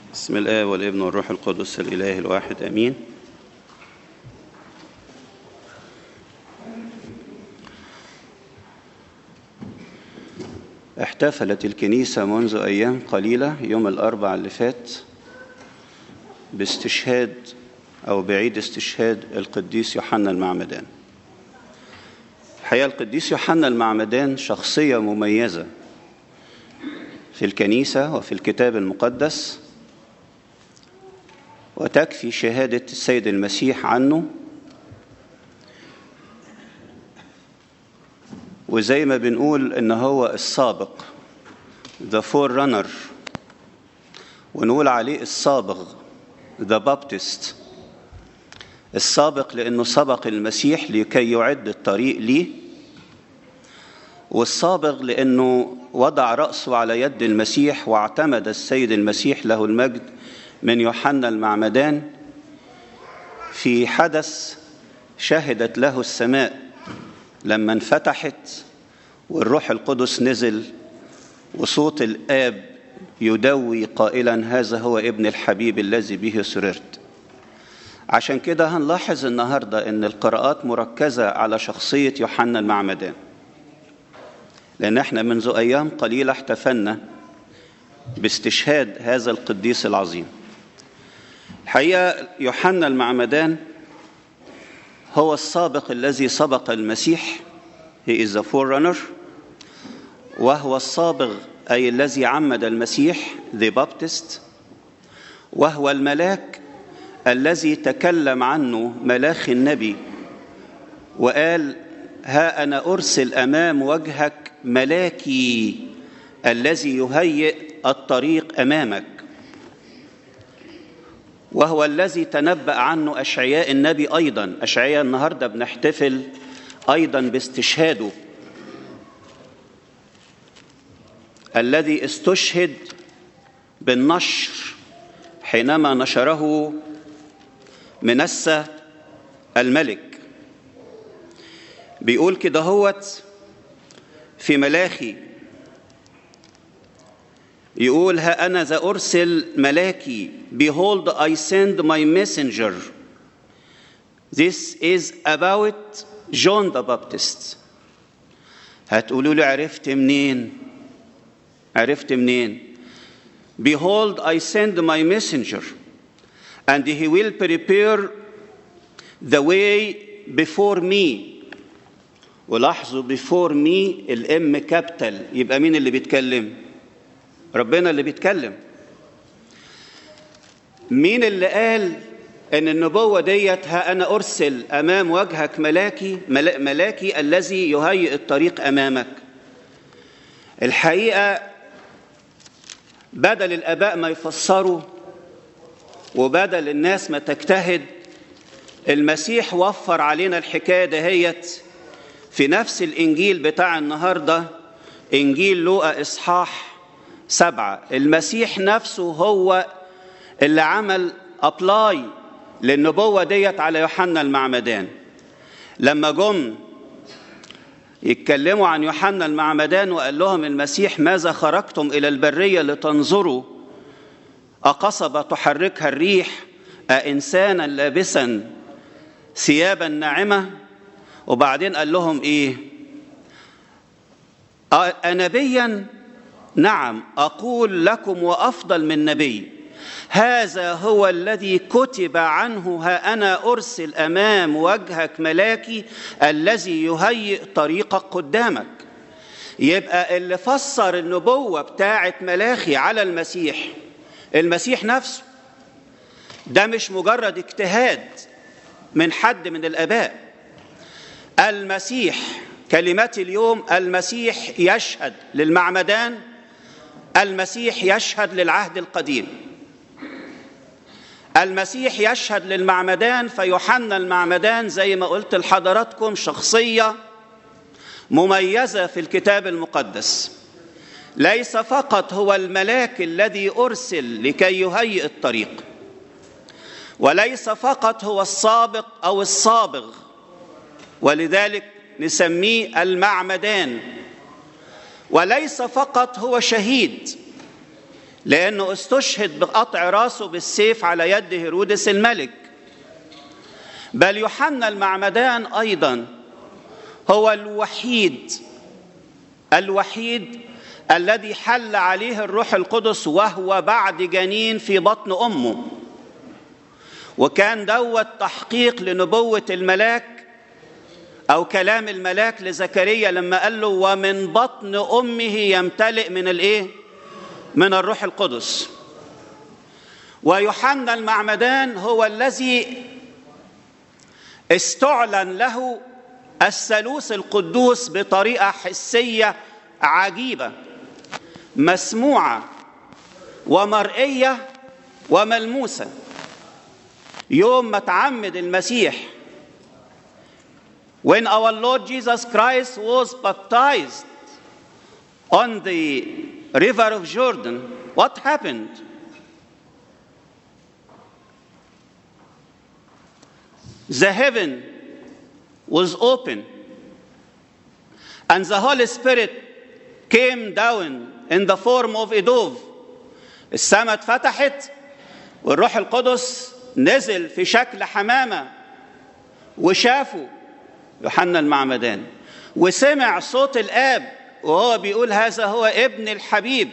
بسم الله والابن والروح القدس الإله الواحد أمين احتفلت الكنيسة منذ أيام قليلة يوم الأربع اللي فات باستشهاد أو بعيد استشهاد القديس يوحنا المعمدان الحقيقة القديس يوحنا المعمدان شخصية مميزة في الكنيسة وفي الكتاب المقدس وتكفي شهادة السيد المسيح عنه وزي ما بنقول إن هو السابق the forerunner ونقول عليه الصابغ the baptist السابق لأنه سبق المسيح لكي يعد الطريق ليه والسابق لأنه وضع رأسه على يد المسيح واعتمد السيد المسيح له المجد من يوحنا المعمدان في حدث شهدت له السماء لما انفتحت والروح القدس نزل وصوت الآب يدوي قائلا هذا هو ابن الحبيب الذي به سررت عشان كده هنلاحظ النهارده ان القراءات مركزه على شخصيه يوحنا المعمدان لان احنا منذ ايام قليله احتفلنا باستشهاد هذا القديس العظيم الحقيقه يوحنا المعمدان هو السابق الذي سبق المسيح he is the forerunner وهو الصابغ أي الذي عمد المسيح the Baptist وهو الملاك الذي تكلم عنه ملاخ النبي وقال ها أنا أرسل أمام وجهك ملاكي الذي يهيئ الطريق أمامك وهو الذي تنبأ عنه أشعياء النبي أيضا أشعياء النهاردة بنحتفل أيضا باستشهاده الذي استشهد بالنشر حينما نشره منسى الملك بيقول كده هوت في ملاخي يقول ها أنا ذا أرسل ملاكي behold I send my messenger this is about John the Baptist هتقولوا لي عرفت منين عرفت منين behold I send my messenger and he will prepare the way before me ولاحظوا before me الام كابيتال يبقى مين اللي بيتكلم ربنا اللي بيتكلم مين اللي قال ان النبوه ديت ها انا ارسل امام وجهك ملاكي ملاكي الذي يهيئ الطريق امامك الحقيقه بدل الاباء ما يفسروا وبدل الناس ما تجتهد المسيح وفر علينا الحكايه دهيت في نفس الانجيل بتاع النهارده انجيل لوقا اصحاح سبعه المسيح نفسه هو اللي عمل ابلاي للنبوه ديت على يوحنا المعمدان لما جم يتكلموا عن يوحنا المعمدان وقال لهم المسيح ماذا خرجتم الى البريه لتنظروا اقصبه تحركها الريح أإنسانا لابسا ثيابا ناعمه وبعدين قال لهم ايه انبيا نعم اقول لكم وافضل من نبي هذا هو الذي كتب عنه ها انا ارسل امام وجهك ملاكي الذي يهيئ طريقك قدامك يبقى اللي فسر النبوه بتاعه ملاخي على المسيح المسيح نفسه ده مش مجرد اجتهاد من حد من الاباء المسيح كلمات اليوم المسيح يشهد للمعمدان المسيح يشهد للعهد القديم المسيح يشهد للمعمدان فيوحنا المعمدان زي ما قلت لحضراتكم شخصيه مميزه في الكتاب المقدس ليس فقط هو الملاك الذي ارسل لكي يهيئ الطريق وليس فقط هو السابق او الصابغ ولذلك نسميه المعمدان وليس فقط هو شهيد لأنه استشهد بقطع راسه بالسيف على يد هيرودس الملك بل يوحنا المعمدان أيضا هو الوحيد الوحيد الذي حل عليه الروح القدس وهو بعد جنين في بطن أمه وكان دوت تحقيق لنبوة الملاك أو كلام الملاك لزكريا لما قال له ومن بطن أمه يمتلئ من الإيه؟ من الروح القدس ويوحنا المعمدان هو الذي استعلن له الثالوث القدوس بطريقة حسية عجيبة مسموعة ومرئية وملموسة يوم ما تعمد المسيح when our Lord Jesus Christ was baptized on the river of Jordan, what happened? The heaven was open, and the Holy Spirit came down in the form of a dove. السماء اتفتحت والروح القدس نزل في شكل حمامة وشافه يوحنا المعمدان وسمع صوت الآب وهو بيقول هذا هو ابن الحبيب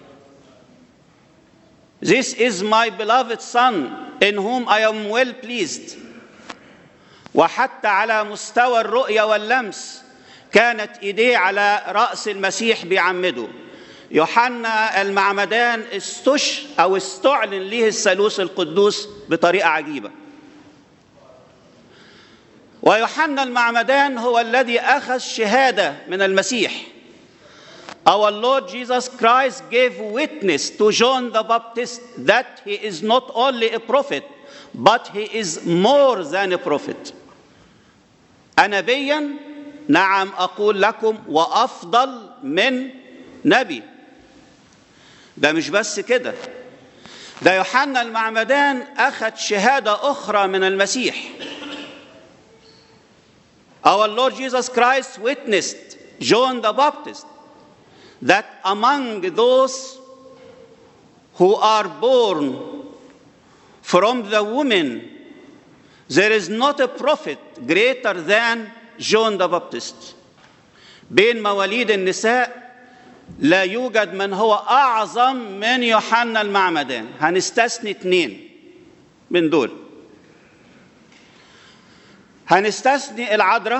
This is my beloved son in whom I am well pleased وحتى على مستوى الرؤية واللمس كانت ايديه على رأس المسيح بيعمده يوحنا المعمدان استش او استعلن ليه الثالوث القدوس بطريقة عجيبة ويوحنا المعمدان هو الذي أخذ شهادة من المسيح Our Lord Jesus Christ gave witness to John the Baptist that he is not only a prophet, but he is more than a prophet. أنبيا نعم أقول لكم وأفضل من نبي ده مش بس كده ده يوحنا المعمدان أخذ شهادة أخرى من المسيح Our Lord Jesus Christ witnessed John the Baptist that among those who are born from the woman, there is not a prophet greater than John the Baptist. بين مواليد النساء لا يوجد من هو أعظم من يوحنا المعمدان هنستثني اثنين من دول هنستثني العذراء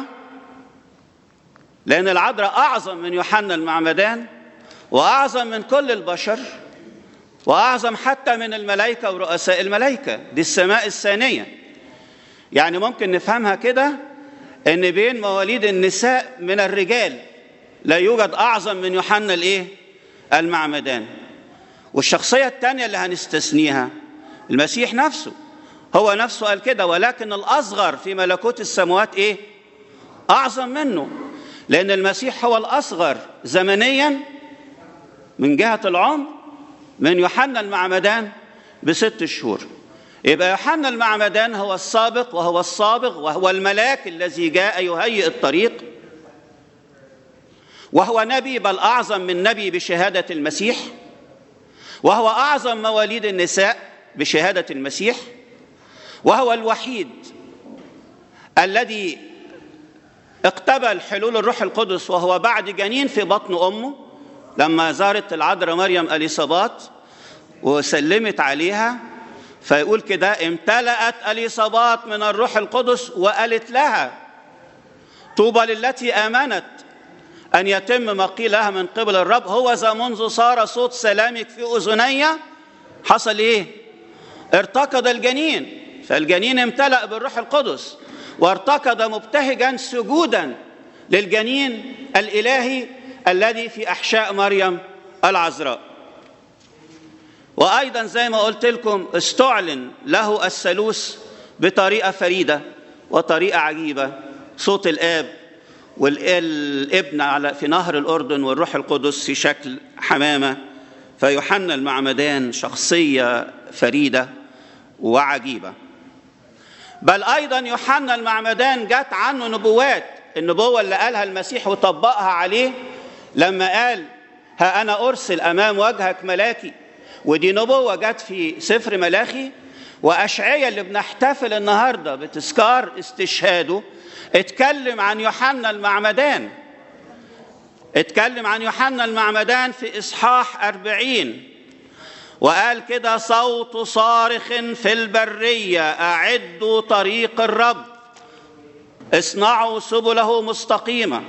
لأن العذراء أعظم من يوحنا المعمدان وأعظم من كل البشر وأعظم حتى من الملائكة ورؤساء الملائكة دي السماء الثانية يعني ممكن نفهمها كده إن بين مواليد النساء من الرجال لا يوجد أعظم من يوحنا الإيه؟ المعمدان والشخصية الثانية اللي هنستثنيها المسيح نفسه هو نفسه قال كده ولكن الأصغر في ملكوت السماوات إيه؟ أعظم منه لأن المسيح هو الأصغر زمنيا من جهة العمر من يوحنا المعمدان بست شهور يبقى يوحنا المعمدان هو السابق وهو الصابغ وهو الملاك الذي جاء يهيئ الطريق وهو نبي بل أعظم من نبي بشهادة المسيح وهو أعظم مواليد النساء بشهادة المسيح وهو الوحيد الذي اقتبل حلول الروح القدس وهو بعد جنين في بطن امه لما زارت العذراء مريم اليصابات وسلمت عليها فيقول كده امتلأت اليصابات من الروح القدس وقالت لها طوبى للتي امنت ان يتم ما قيل لها من قبل الرب هو ذا منذ صار صوت سلامك في اذني حصل ايه؟ ارتقد الجنين فالجنين امتلأ بالروح القدس وارتقد مبتهجا سجودا للجنين الالهي الذي في احشاء مريم العذراء وايضا زي ما قلت لكم استعلن له الثالوث بطريقه فريده وطريقه عجيبه صوت الاب والابن على في نهر الاردن والروح القدس في شكل حمامه فيوحنا المعمدان شخصيه فريده وعجيبه بل ايضا يوحنا المعمدان جت عنه نبوات النبوه اللي قالها المسيح وطبقها عليه لما قال ها انا ارسل امام وجهك ملاكي ودي نبوة جت في سفر ملاخي وأشعية اللي بنحتفل النهاردة بتذكار استشهاده اتكلم عن يوحنا المعمدان اتكلم عن يوحنا المعمدان في إصحاح أربعين وقال كده صوت صارخ في البرية أعدوا طريق الرب اصنعوا سبله مستقيمة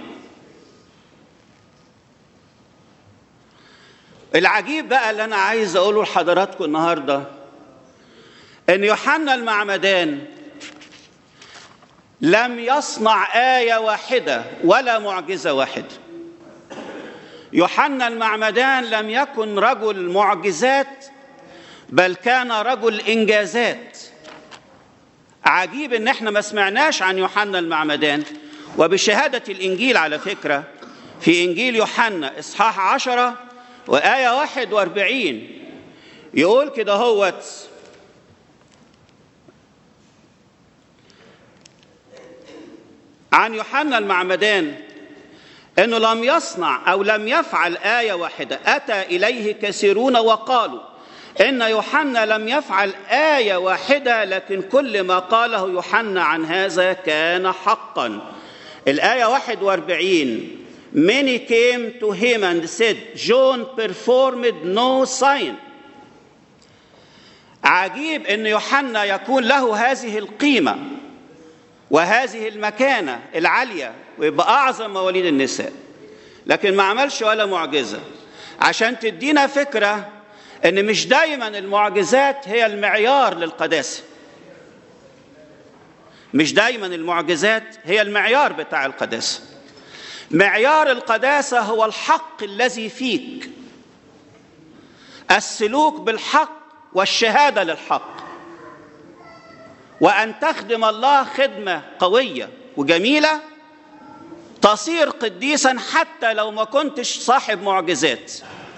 العجيب بقى اللي أنا عايز أقوله لحضراتكم النهاردة إن يوحنا المعمدان لم يصنع آية واحدة ولا معجزة واحدة يوحنا المعمدان لم يكن رجل معجزات بل كان رجل انجازات عجيب ان احنا ما سمعناش عن يوحنا المعمدان وبشهادة الانجيل على فكرة في انجيل يوحنا اصحاح عشرة وآية واحد واربعين يقول كده هوت عن يوحنا المعمدان انه لم يصنع او لم يفعل ايه واحده اتى اليه كثيرون وقالوا ان يوحنا لم يفعل ايه واحده لكن كل ما قاله يوحنا عن هذا كان حقا الايه 41 Many came to him and said, John performed no sign. عجيب ان يوحنا يكون له هذه القيمه وهذه المكانه العاليه ويبقى اعظم مواليد النساء لكن ما عملش ولا معجزه عشان تدينا فكره ان مش دايما المعجزات هي المعيار للقداسه مش دايما المعجزات هي المعيار بتاع القداسه معيار القداسه هو الحق الذي فيك السلوك بالحق والشهاده للحق وان تخدم الله خدمه قويه وجميله تصير قديسا حتى لو ما كنتش صاحب معجزات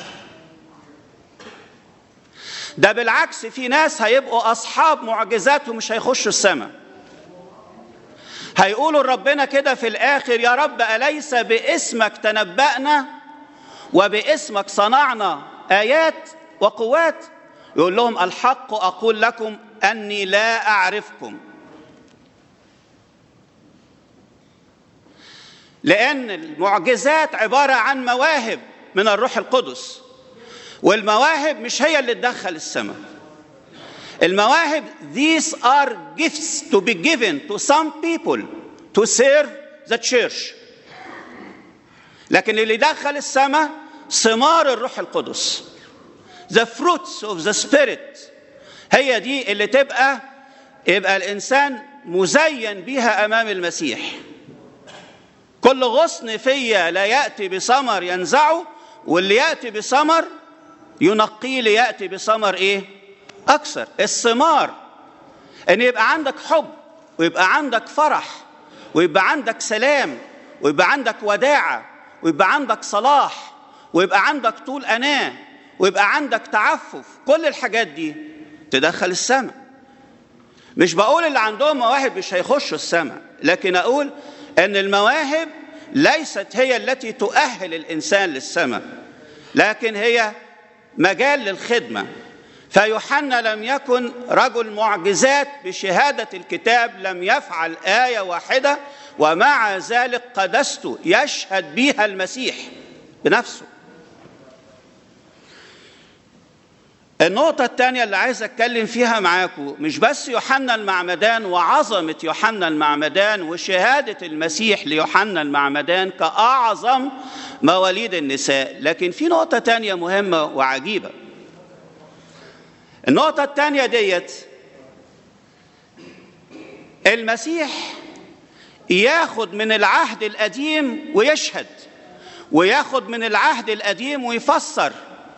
ده بالعكس في ناس هيبقوا اصحاب معجزات ومش هيخشوا السماء هيقولوا لربنا كده في الاخر يا رب اليس باسمك تنبأنا وباسمك صنعنا ايات وقوات يقول لهم الحق اقول لكم اني لا اعرفكم لان المعجزات عباره عن مواهب من الروح القدس والمواهب مش هي اللي تدخل السماء المواهب these are gifts to be given to some people to serve the church لكن اللي دخل السماء ثمار الروح القدس the fruits of the spirit هي دي اللي تبقى يبقى الانسان مزين بها امام المسيح كل غصن فيا لا ياتي بثمر ينزعه واللي ياتي بثمر ينقيه لياتي بثمر ايه اكثر الثمار ان يبقى عندك حب ويبقى عندك فرح ويبقى عندك سلام ويبقى عندك وداعه ويبقى عندك صلاح ويبقى عندك طول اناه ويبقى عندك تعفف كل الحاجات دي تدخل السماء مش بقول اللي عندهم مواهب مش هيخشوا السماء لكن اقول ان المواهب ليست هي التي تؤهل الانسان للسماء لكن هي مجال للخدمه فيوحنا لم يكن رجل معجزات بشهاده الكتاب لم يفعل ايه واحده ومع ذلك قدسته يشهد بها المسيح بنفسه النقطة الثانية اللي عايز أتكلم فيها معاكم مش بس يوحنا المعمدان وعظمة يوحنا المعمدان وشهادة المسيح ليوحنا المعمدان كأعظم مواليد النساء لكن في نقطة تانية مهمة وعجيبة النقطة الثانية ديت المسيح ياخد من العهد القديم ويشهد وياخد من العهد القديم ويفسر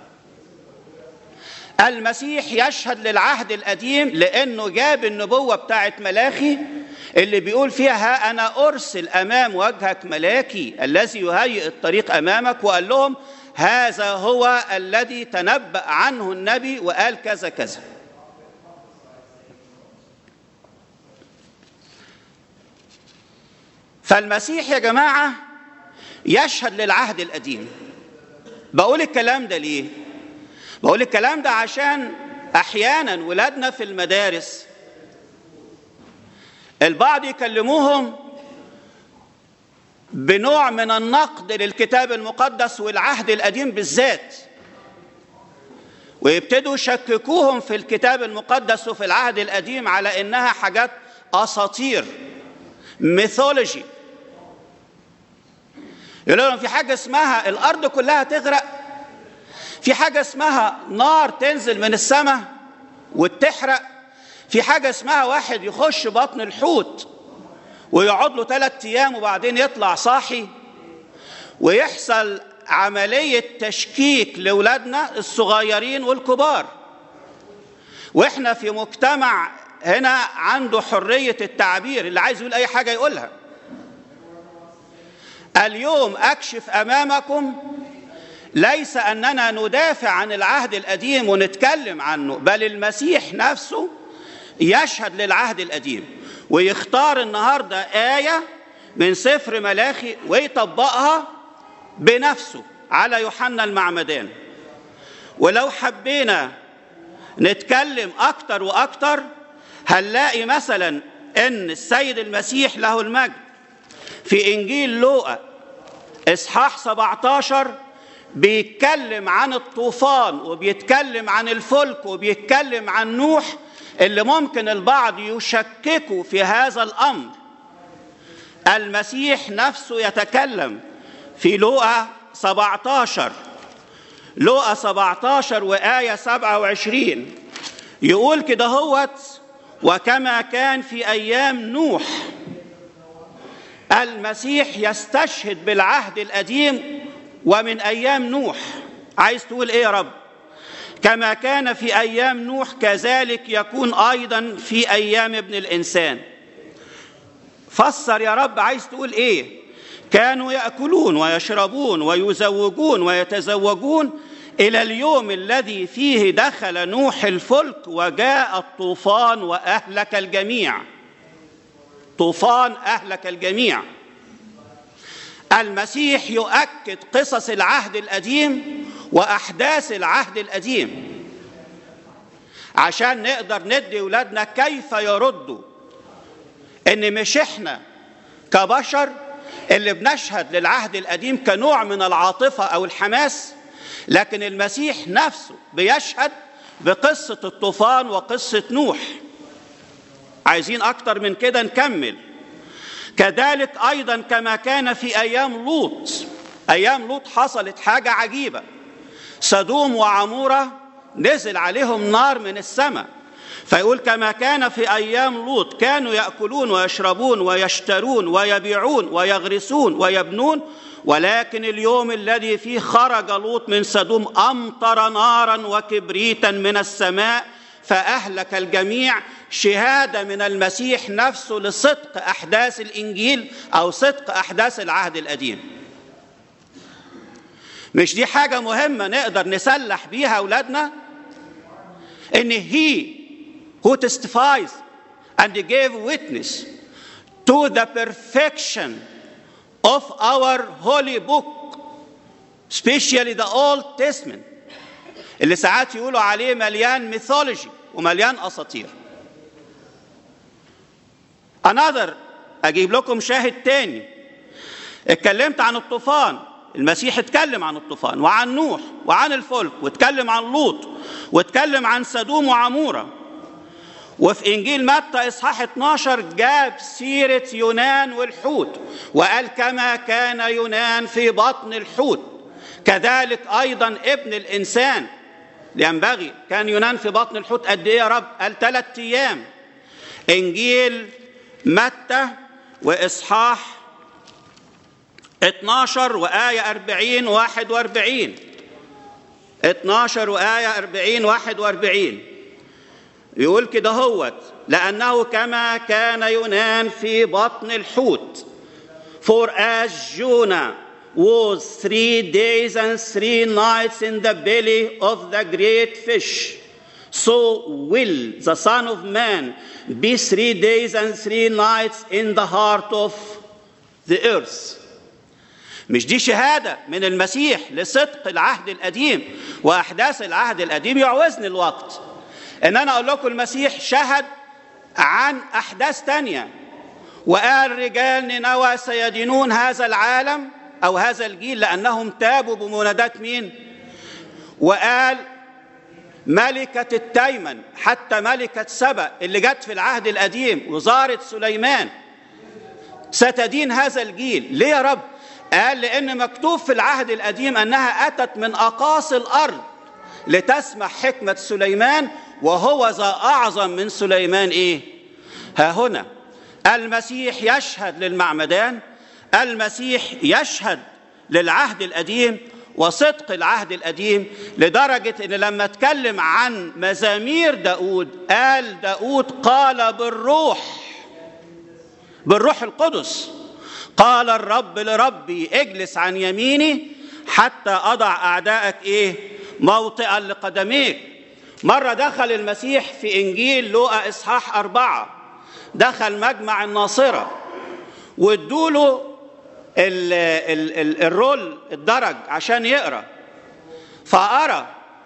المسيح يشهد للعهد القديم لانه جاب النبوه بتاعت ملاخي اللي بيقول فيها ها انا ارسل امام وجهك ملاكي الذي يهيئ الطريق امامك وقال لهم هذا هو الذي تنبأ عنه النبي وقال كذا كذا فالمسيح يا جماعه يشهد للعهد القديم بقول الكلام ده ليه بقول الكلام ده عشان احيانا ولادنا في المدارس البعض يكلموهم بنوع من النقد للكتاب المقدس والعهد القديم بالذات ويبتدوا يشككوهم في الكتاب المقدس وفي العهد القديم على انها حاجات اساطير ميثولوجي يقولوا لهم في حاجه اسمها الارض كلها تغرق في حاجه اسمها نار تنزل من السماء وتحرق في حاجه اسمها واحد يخش بطن الحوت ويقعد له ثلاث ايام وبعدين يطلع صاحي ويحصل عمليه تشكيك لاولادنا الصغيرين والكبار واحنا في مجتمع هنا عنده حريه التعبير اللي عايز يقول اي حاجه يقولها اليوم اكشف امامكم ليس اننا ندافع عن العهد القديم ونتكلم عنه بل المسيح نفسه يشهد للعهد القديم ويختار النهارده ايه من سفر ملاخي ويطبقها بنفسه على يوحنا المعمدان ولو حبينا نتكلم اكتر واكتر هنلاقي مثلا ان السيد المسيح له المجد في انجيل لوقا اصحاح 17 بيتكلم عن الطوفان وبيتكلم عن الفلك وبيتكلم عن نوح اللي ممكن البعض يشككوا في هذا الامر المسيح نفسه يتكلم في لوقا 17 لوقا 17 وآية 27 يقول كده هوت وكما كان في أيام نوح المسيح يستشهد بالعهد القديم ومن أيام نوح عايز تقول إيه يا رب كما كان في أيام نوح كذلك يكون أيضا في أيام ابن الإنسان فسر يا رب عايز تقول إيه كانوا ياكلون ويشربون ويزوجون ويتزوجون الى اليوم الذي فيه دخل نوح الفلك وجاء الطوفان واهلك الجميع طوفان اهلك الجميع المسيح يؤكد قصص العهد القديم واحداث العهد القديم عشان نقدر ندي ولادنا كيف يردوا ان مش احنا كبشر اللي بنشهد للعهد القديم كنوع من العاطفة أو الحماس لكن المسيح نفسه بيشهد بقصة الطوفان وقصة نوح عايزين أكتر من كده نكمل كذلك أيضا كما كان في أيام لوط أيام لوط حصلت حاجة عجيبة سدوم وعمورة نزل عليهم نار من السماء فيقول كما كان في ايام لوط كانوا ياكلون ويشربون ويشترون ويبيعون ويغرسون ويبنون ولكن اليوم الذي فيه خرج لوط من سدوم امطر نارا وكبريتا من السماء فاهلك الجميع شهاده من المسيح نفسه لصدق احداث الانجيل او صدق احداث العهد القديم مش دي حاجه مهمه نقدر نسلح بيها اولادنا ان هي who testifies and gave witness to the perfection of our holy book, especially the Old Testament, اللي ساعات يقولوا عليه مليان ميثولوجي ومليان اساطير. Another اجيب لكم شاهد تاني اتكلمت عن الطوفان المسيح اتكلم عن الطوفان وعن نوح وعن الفلك واتكلم عن لوط واتكلم عن سدوم وعموره وفي انجيل متى اصحاح 12 جاب سيره يونان والحوت وقال كما كان يونان في بطن الحوت كذلك ايضا ابن الانسان ينبغي كان يونان في بطن الحوت قد ايه يا رب قال ثلاث ايام انجيل متى واصحاح 12 وآية 40 41 12 وآية 40 41 يقول كده هوت لأنه كما كان يونان في بطن الحوت For as Jonah was three days and three nights in the belly of the great fish, so will the Son of Man be three days and three nights in the heart of the earth. مش دي شهادة من المسيح لصدق العهد القديم وأحداث العهد القديم يعوزني الوقت إن أنا أقول لكم المسيح شهد عن أحداث تانية وقال رجال نينوى سيدينون هذا العالم أو هذا الجيل لأنهم تابوا بمنادات مين؟ وقال ملكة التيمن حتى ملكة سبأ اللي جت في العهد القديم وزارة سليمان ستدين هذا الجيل ليه يا رب؟ قال لأن مكتوب في العهد القديم أنها أتت من أقاصي الأرض لتسمع حكمة سليمان وهو ذا أعظم من سليمان إيه؟ ها هنا المسيح يشهد للمعمدان المسيح يشهد للعهد القديم وصدق العهد القديم لدرجة إن لما اتكلم عن مزامير داود قال داود قال بالروح بالروح القدس قال الرب لربي اجلس عن يميني حتى أضع أعدائك إيه موطئا لقدميك مرة دخل المسيح في إنجيل لوقا إصحاح أربعة دخل مجمع الناصرة وادوله ال ال ال الرول الدرج عشان يقرا فأرى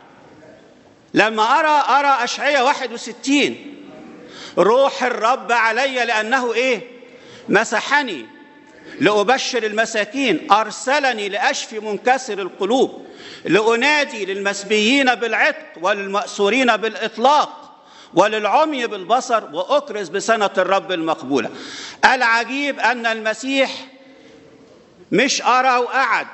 لما أرى أرى أشعية 61 روح الرب علي لأنه إيه مسحني لأبشر المساكين أرسلني لأشفي منكسر القلوب لأنادي للمسبيين بالعتق وللمأسورين بالإطلاق وللعمي بالبصر وأكرز بسنة الرب المقبولة العجيب أن المسيح مش أرى وقعد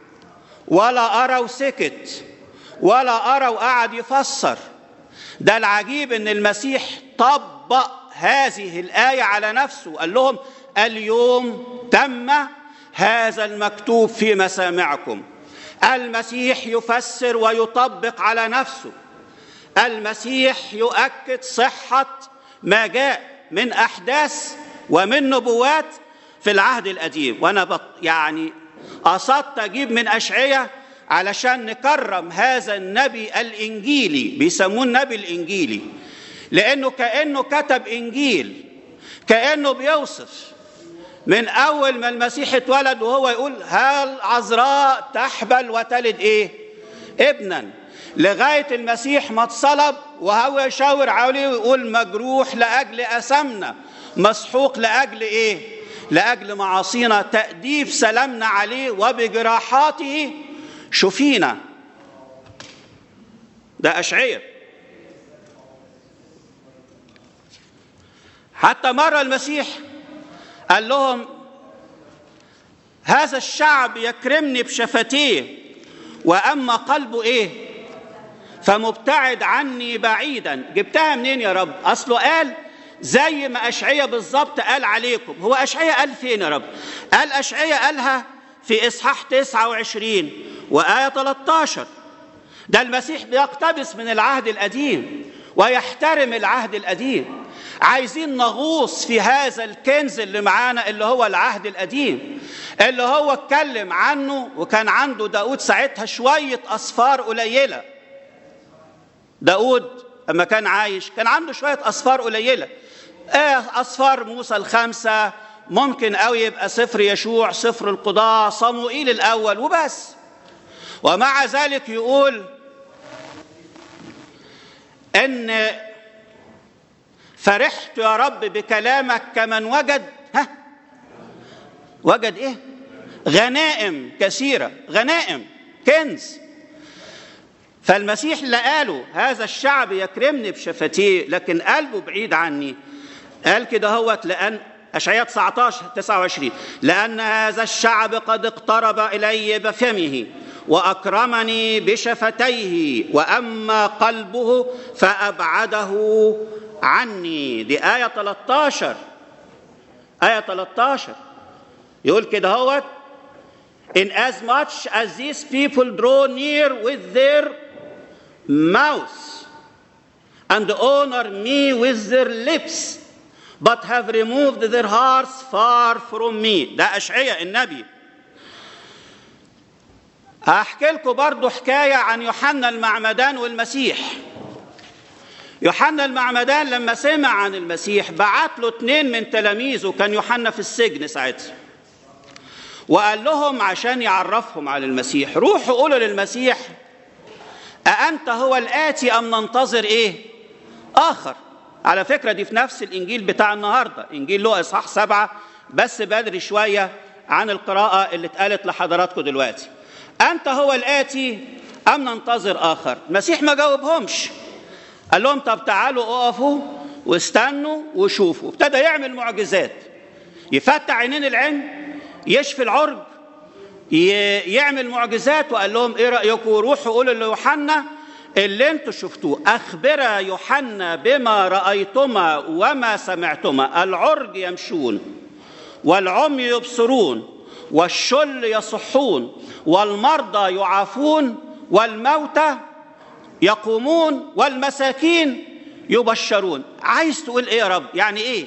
ولا أرى وسكت ولا أرى وقعد يفسر ده العجيب أن المسيح طبق هذه الآية على نفسه قال لهم اليوم تم هذا المكتوب في مسامعكم المسيح يفسر ويطبق على نفسه المسيح يؤكد صحة ما جاء من أحداث ومن نبوات في العهد القديم وأنا بط يعني قصدت أجيب من أشعية علشان نكرم هذا النبي الإنجيلي بيسموه النبي الإنجيلي لأنه كأنه كتب إنجيل كأنه بيوصف من أول ما المسيح اتولد وهو يقول هل عذراء تحبل وتلد إيه؟ ابنا لغاية المسيح ما اتصلب وهو يشاور عليه ويقول مجروح لأجل أسمنا مسحوق لأجل إيه؟ لأجل معاصينا تأديب سلامنا عليه وبجراحاته شفينا ده أشعير حتى مرة المسيح قال لهم هذا الشعب يكرمني بشفتيه وأما قلبه إيه فمبتعد عني بعيدا جبتها منين يا رب أصله قال زي ما أشعية بالظبط قال عليكم هو أشعية قال فين يا رب قال أشعية قالها في إصحاح 29 وآية 13 ده المسيح بيقتبس من العهد القديم ويحترم العهد القديم عايزين نغوص في هذا الكنز اللي معانا اللي هو العهد القديم اللي هو اتكلم عنه وكان عنده داود ساعتها شوية أصفار قليلة داود لما كان عايش كان عنده شوية أصفار قليلة آه أصفار موسى الخمسة ممكن قوي يبقى سفر يشوع سفر القضاء صموئيل الأول وبس ومع ذلك يقول ان فرحت يا رب بكلامك كمن وجد ها وجد ايه غنائم كثيره غنائم كنز فالمسيح اللي قاله هذا الشعب يكرمني بشفتيه لكن قلبه بعيد عني قال كده هوت لان اشعياء 19 29 لان هذا الشعب قد اقترب الي بفمه واكرمني بشفتيه واما قلبه فابعده عني دي ايه 13 ايه 13 يقول كده هوت in as much as these people draw near with their mouth and honor me with their lips but have removed their hearts far from me ده أشعية النبي هحكي لكم برضو حكاية عن يوحنا المعمدان والمسيح يوحنا المعمدان لما سمع عن المسيح بعت له اتنين من تلاميذه كان يوحنا في السجن ساعتها وقال لهم عشان يعرفهم على المسيح روحوا قولوا للمسيح أأنت هو الآتي أم ننتظر إيه آخر على فكرة دي في نفس الإنجيل بتاع النهاردة إنجيل لوقا إصحاح سبعة بس بدري شوية عن القراءة اللي اتقالت لحضراتكم دلوقتي أنت هو الآتي أم ننتظر آخر المسيح ما جاوبهمش قال لهم طب تعالوا اقفوا واستنوا وشوفوا ابتدى يعمل معجزات يفتح عينين العين يشفي العرج يعمل معجزات وقال لهم ايه رايكم روحوا قولوا ليوحنا اللي انتوا شفتوه اخبر يوحنا بما رايتما وما سمعتما العرج يمشون والعمي يبصرون والشل يصحون والمرضى يعافون والموتى يقومون والمساكين يبشرون عايز تقول ايه يا رب يعني ايه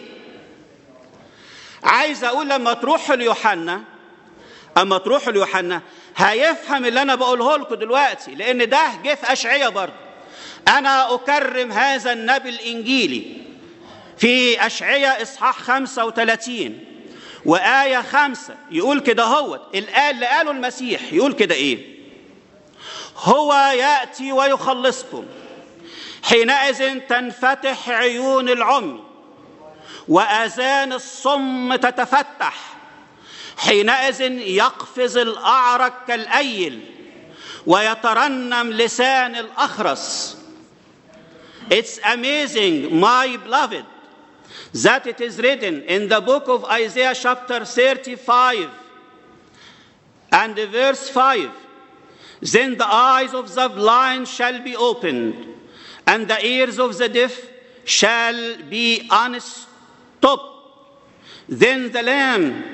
عايز اقول لما تروحوا ليوحنا اما تروحوا ليوحنا هيفهم اللي انا بقوله لكم دلوقتي لان ده جه في اشعياء برضه انا اكرم هذا النبي الانجيلي في اشعياء اصحاح 35 وآية خمسة يقول كده هو الآية اللي قاله المسيح يقول كده إيه هو يأتي ويخلصكم حينئذ تنفتح عيون العمي وآذان الصم تتفتح حينئذ يقفز الأعرج كالأيل ويترنم لسان الأخرس It's amazing, my beloved, that it is written in the book of Isaiah chapter 35 and verse 5 Then the eyes of the blind shall be opened, and the ears of the deaf shall be unstopped. Then the lamb,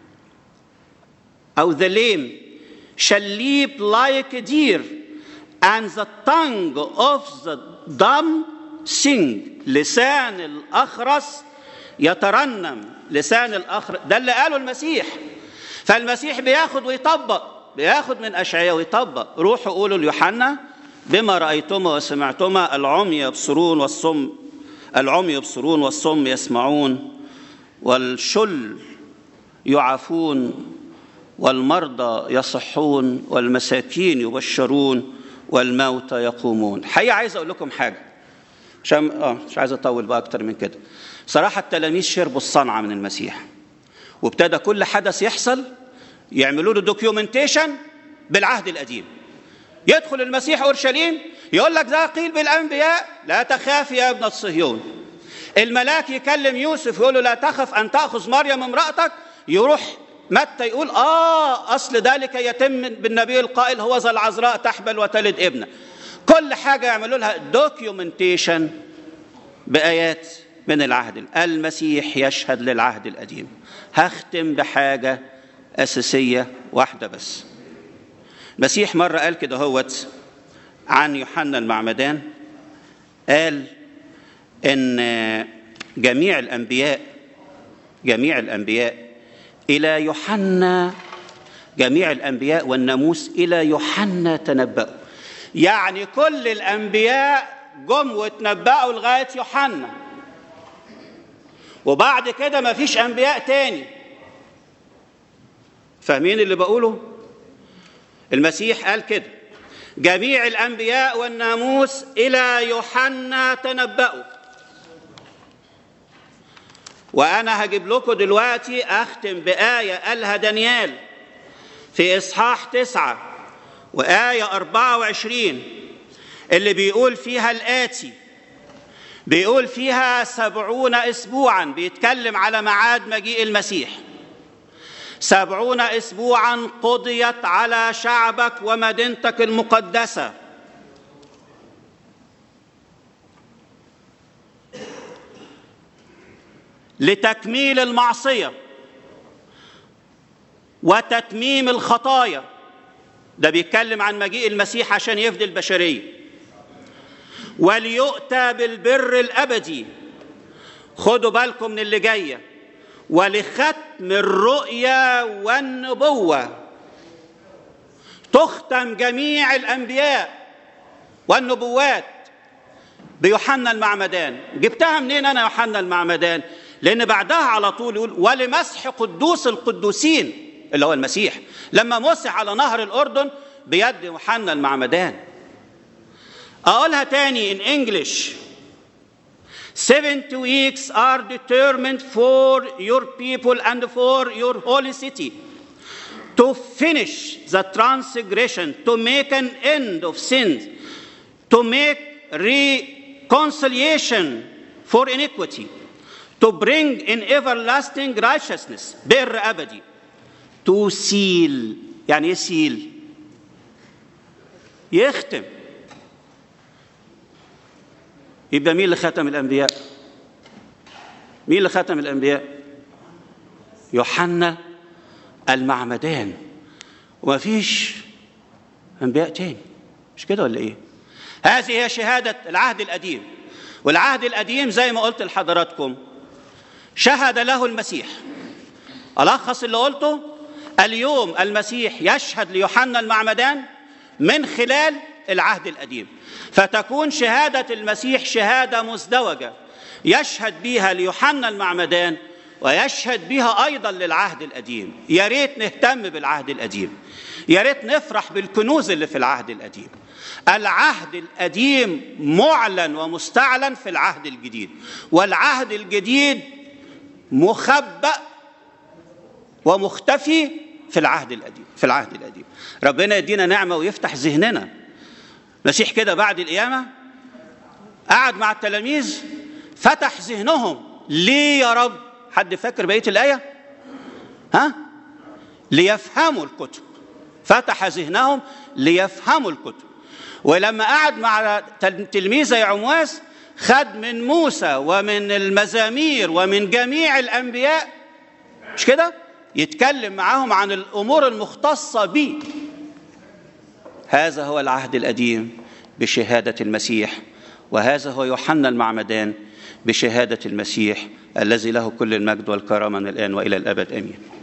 or the lame, shall leap like a deer, and the tongue of the dumb sing. لسان الأخرس يترنم لسان الأخرس ده اللي قاله المسيح فالمسيح بياخد ويطبق بياخد من أشعياء ويطبق روحوا قولوا ليوحنا بما رأيتما وسمعتما العمي يبصرون والصم العمي يبصرون والصم يسمعون والشل يعافون والمرضى يصحون والمساكين يبشرون والموتى يقومون حقيقة عايز أقول لكم حاجة عشان اه مش عايز اطول بقى اكتر من كده صراحه التلاميذ شربوا الصنعه من المسيح وابتدى كل حدث يحصل يعملوا له دوكيومنتيشن بالعهد القديم يدخل المسيح اورشليم يقول لك ده قيل بالانبياء لا تخاف يا ابن الصهيون الملاك يكلم يوسف يقول له لا تخف ان تاخذ مريم امراتك يروح متى يقول اه اصل ذلك يتم بالنبي القائل هو ذا العذراء تحبل وتلد ابنه كل حاجة يعملوا لها دوكيومنتيشن بآيات من العهد المسيح يشهد للعهد القديم هختم بحاجة أساسية واحدة بس المسيح مرة قال كده هوت عن يوحنا المعمدان قال إن جميع الأنبياء جميع الأنبياء إلى يوحنا جميع الأنبياء والناموس إلى يوحنا تنبأوا يعني كل الانبياء جم واتنبأوا لغايه يوحنا وبعد كده ما فيش انبياء تاني فاهمين اللي بقوله المسيح قال كده جميع الانبياء والناموس الى يوحنا تنبأوا وانا هجيب لكم دلوقتي اختم بايه قالها دانيال في اصحاح تسعه وآية 24 اللي بيقول فيها الآتي بيقول فيها سبعون أسبوعا بيتكلم على معاد مجيء المسيح سبعون أسبوعا قضيت على شعبك ومدينتك المقدسة لتكميل المعصية وتتميم الخطايا ده بيتكلم عن مجيء المسيح عشان يفدي البشرية وليؤتى بالبر الأبدي خدوا بالكم من اللي جاية ولختم الرؤيا والنبوة تختم جميع الأنبياء والنبوات بيوحنا المعمدان جبتها منين أنا يوحنا المعمدان لأن بعدها على طول يقول ولمسح قدوس القدوسين اللي هو المسيح لما مسح على نهر الأردن بيد يوحنا المعمدان أقولها تاني in English 70 weeks are determined for your people and for your holy city to finish the transgression, to make an end of sins, to make reconciliation for iniquity, to bring in everlasting righteousness, بر أبدي, to seal يعني ايه seal؟ يختم يبقى مين اللي ختم الانبياء مين اللي ختم الانبياء يوحنا المعمدان ومفيش انبياء تاني مش كده ولا ايه هذه هي شهاده العهد القديم والعهد القديم زي ما قلت لحضراتكم شهد له المسيح الخص اللي قلته اليوم المسيح يشهد ليوحنا المعمدان من خلال العهد القديم فتكون شهادة المسيح شهادة مزدوجة يشهد بها ليوحنا المعمدان ويشهد بها أيضا للعهد القديم يا ريت نهتم بالعهد القديم يا ريت نفرح بالكنوز اللي في العهد القديم العهد القديم معلن ومستعلن في العهد الجديد والعهد الجديد مخبأ ومختفي في العهد القديم في العهد القديم ربنا يدينا نعمه ويفتح ذهننا مسيح كده بعد القيامه قعد مع التلاميذ فتح ذهنهم ليه يا رب حد فاكر بقيه الايه ها ليفهموا الكتب فتح ذهنهم ليفهموا الكتب ولما قعد مع تلميذه عمواس خد من موسى ومن المزامير ومن جميع الانبياء مش كده يتكلم معاهم عن الامور المختصه به هذا هو العهد القديم بشهاده المسيح وهذا هو يوحنا المعمدان بشهاده المسيح الذي له كل المجد والكرامه من الان والى الابد امين